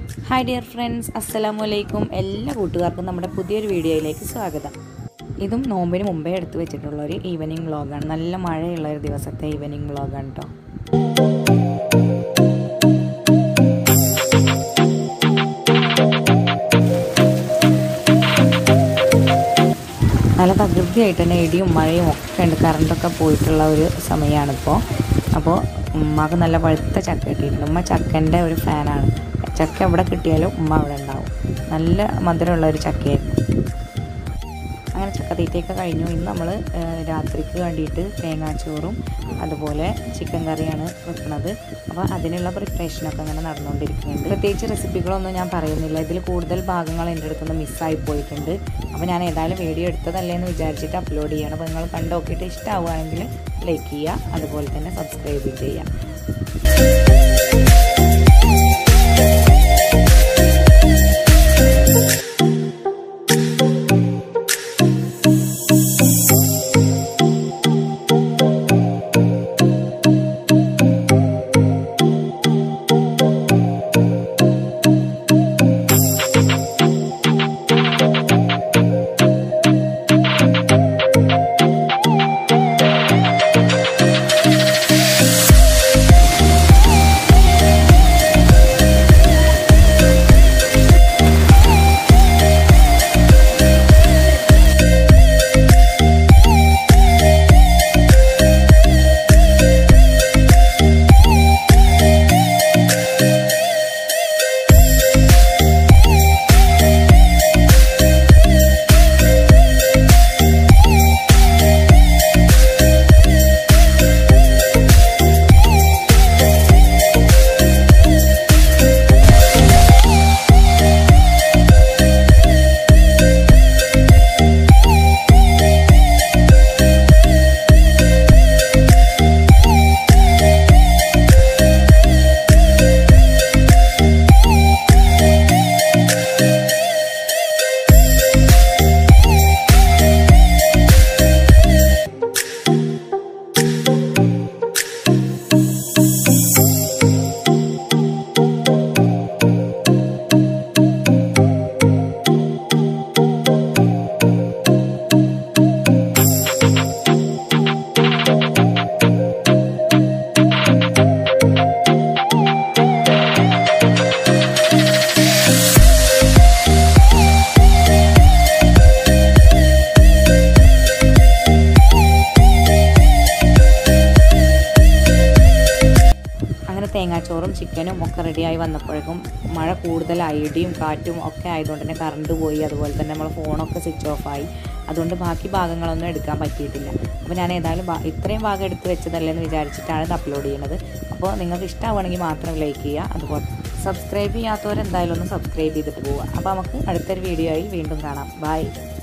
hi dear friends അസ്സലാമു അലൈക്കും എല്ലാ കൂട്ടുകാർക്കും നമ്മുടെ പുതിയൊരു വീഡിയോയിലേക്ക് സ്വാഗതം ഇതും നോമ്പിന് മുമ്പേ എടുത്തു വെച്ചിട്ടുള്ള ഒരു ഈവനിങ് വ്ളോഗാണ് നല്ല മഴയുള്ള ഒരു ദിവസത്തെ ഈവനിങ് വ്ളോഗാണ് കേട്ടോ നല്ല തകൃതിയായിട്ട് തന്നെ ഇടിയും മഴയും ഒക്കെ ഉണ്ട് കറണ്ടൊക്കെ പോയിട്ടുള്ള ഒരു സമയമാണിപ്പോൾ അപ്പോൾ ഉമ്മക്ക് നല്ല പഴുത്ത ചക്ക കിട്ടിയിട്ടുണ്ട് ഉമ്മ ചക്കൻ്റെ ഒരു ഫാനാണ് ചക്ക എവിടെ കിട്ടിയാലും ഉമ്മ അവിടെ ഉണ്ടാവും നല്ല മധുരമുള്ള ഒരു ചക്കയായിരുന്നു അങ്ങനെ ചക്ക തീറ്റയൊക്കെ കഴിഞ്ഞു ഇന്ന് നമ്മൾ രാത്രിക്ക് വേണ്ടിയിട്ട് തേങ്ങാച്ചോറും അതുപോലെ ചിക്കൻ കറിയാണ് വെക്കുന്നത് അപ്പോൾ അതിനുള്ള പ്രിപ്പറേഷനൊക്കെ അങ്ങനെ നടന്നുകൊണ്ടിരിക്കുന്നുണ്ട് പ്രത്യേകിച്ച് റെസിപ്പികളൊന്നും ഞാൻ പറയുന്നില്ല ഇതിൽ കൂടുതൽ ഭാഗങ്ങൾ എൻ്റെ അടുത്തുനിന്ന് മിസ്സായി പോയിട്ടുണ്ട് അപ്പോൾ ഞാൻ ഏതായാലും വീഡിയോ എടുത്തതല്ലേ എന്ന് വിചാരിച്ചിട്ട് അപ്ലോഡ് ചെയ്യണം അപ്പോൾ നിങ്ങൾ കണ്ടു നോക്കിയിട്ട് ഇഷ്ടമാവുകയാണെങ്കിൽ ലൈക്ക് ചെയ്യുക അതുപോലെ തന്നെ സബ്സ്ക്രൈബ് ചെയ്യുക അങ്ങനെ തേങ്ങാച്ചോറും ചിക്കനും ഒക്കെ റെഡിയായി വന്നപ്പോഴേക്കും മഴ കൂടുതലായി ഇടിയും കാറ്റും ഒക്കെ ആയതുകൊണ്ട് തന്നെ കറണ്ട് പോയി അതുപോലെ തന്നെ നമ്മൾ ഫോണൊക്കെ സ്വിച്ച് ഓഫായി അതുകൊണ്ട് ബാക്കി ഭാഗങ്ങളൊന്നും എടുക്കാൻ പറ്റിയിട്ടില്ല അപ്പോൾ ഞാൻ ഏതായാലും ഇത്രയും ഭാഗം എടുത്ത് വെച്ചതല്ലേ എന്ന് വിചാരിച്ചിട്ടാണ് ഇത് അപ്ലോഡ് ചെയ്യുന്നത് അപ്പോൾ നിങ്ങൾക്ക് ഇഷ്ടമാവുകയാണെങ്കിൽ മാത്രം ലൈക്ക് ചെയ്യുക അതുപോലെ സബ്സ്ക്രൈബ് ചെയ്യാത്തവരെന്തായാലും ഒന്ന് സബ്സ്ക്രൈബ് ചെയ്തിട്ട് പോവുക അപ്പോൾ നമുക്ക് അടുത്തൊരു വീഡിയോയിൽ വീണ്ടും കാണാം ബൈ